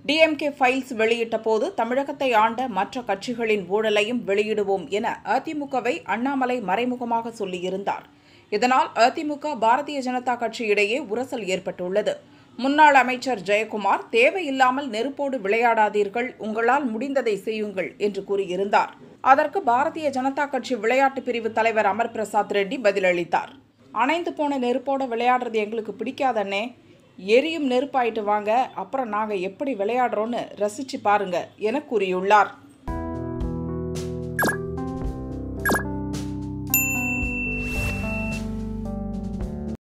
DMK files வெளியிட்ட போது தமிழகத்தை ஆண்ட மற்ற கட்சிகளின் ஊழலையும் வெளியிடுவோம் என அதிமுகவை அண்ணாமலை மறைமுகமாக சொல்லியிருந்தார் இதனால் அதிமுக பாரதிய ஜனதா கட்சி இடையே உரசல் ஏற்பட்டுள்ளது முன்னாள் அமைச்சர் ஜெயக்குமார் தேவையில்லாமல் நெருப்போடு விளையாடாதீர்கள் உங்களால் முடிந்ததை செய்யுங்கள் என்று கூறியிருந்தார் அதற்கு பாரதிய ஜனதா கட்சி விளையாட்டு பிரிவு தலைவர் அமர் பிரசாத் ரெட்டி பதிலளித்தார் அணைந்து போன நெருப்போட விளையாடுறது எங்களுக்கு பிடிக்காதண்ணே எரியும் நெருப்பாயிட்டு வாங்க அப்புறம் நாங்கள் எப்படி விளையாடுறோன்னு ரசிச்சு பாருங்க என கூறியுள்ளார்